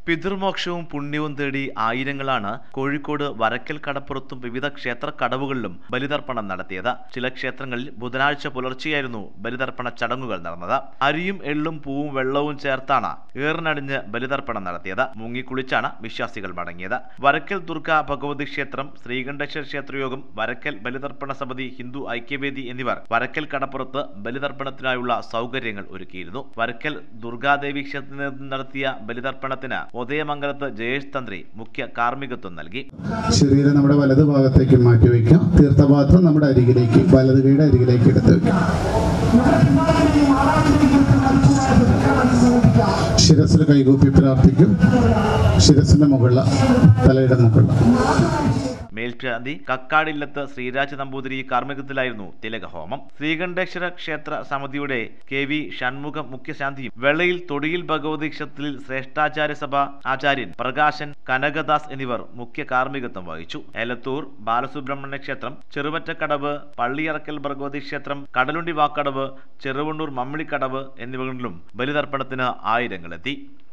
പിതൃമോക്ഷവും പുണ്യവും തേടി ആയിരങ്ങളാണ് കോഴിക്കോട് വരക്കൽ കടപ്പുറത്തും വിവിധ ക്ഷേത്ര കടവുകളിലും ബലിതർപ്പണം നടത്തിയത് ചില ക്ഷേത്രങ്ങളിൽ ബുധനാഴ്ച പുലർച്ചെയായിരുന്നു ബലിതർപ്പണ ചടങ്ങുകൾ നടന്നത് അരിയും എള്ളും പൂവും വെള്ളവും ചേർത്താണ് ഏറിനടിഞ്ഞ് ബലിതർപ്പണം നടത്തിയത് മുങ്ങിക്കുളിച്ചാണ് വിശ്വാസികൾ മടങ്ങിയത് വരക്കൽ ദുർഗ ഭഗവതി ക്ഷേത്രം ശ്രീകണ്ഠേശ്വര ക്ഷേത്രയോഗം വരക്കൽ ബലിതർപ്പണ സമിതി ഹിന്ദു ഐക്യവേദി എന്നിവർ വരക്കൽ കടപ്പുറത്ത് ബലിതർപ്പണത്തിനായുള്ള സൗകര്യങ്ങൾ ഒരുക്കിയിരുന്നു വരക്കൽ ദുർഗാദേവി ക്ഷേത്രത്തിൽ നിന്ന് നടത്തിയ ബലിതർപ്പണത്തിന് ഉദയമംഗലത്ത് ജയേഷ് തന്ത്രി മുഖ്യ കാർമ്മികത്വം നൽകി ശരീരം നമ്മുടെ വലത് ഭാഗത്തേക്ക് മാറ്റി വയ്ക്കാം തീർത്ഥപാത്രം നമ്മുടെ അരികിലേക്ക് വലത് കൈയുടെ അരികിലേക്ക് എടുത്ത് വയ്ക്കാം ശിരസിൽ കൈകൂപ്പി പ്രാർത്ഥിക്കും ശിരസിന്റെ മുകളിൽ തലയുടെ മുകളിൽ മേൽശാന്തി കക്കാടില്ലത്ത് ശ്രീരാജ് നമ്പൂതിരി കാർമ്മികത്തിലായിരുന്നു തിലകഹോമം ശ്രീകണ്ഠേശ്വര ക്ഷേത്ര സമിതിയുടെ കെ വി ഷൺമുഖം മുഖ്യശാന്തിയും വെള്ളയിൽ തൊടിയിൽ ഭഗവതി ക്ഷേത്രത്തിൽ ശ്രേഷ്ഠാചാര്യ സഭ ആചാര്യൻ പ്രകാശൻ കനകദാസ് എന്നിവർ മുഖ്യ കാർമ്മികത്വം വഹിച്ചു എലത്തൂർ ബാലസുബ്രഹ്മണ്യ ക്ഷേത്രം ചെറുവറ്റക്കടവ് പള്ളിയറക്കൽ ഭഗവതി ക്ഷേത്രം കടലുണ്ടി വാക്കടവ് ചെറുവണ്ണൂർ മമ്മിളിക്കടവ് എന്നിവകളിലും ബലിതർപ്പണത്തിന് ആയിരങ്ങളെത്തി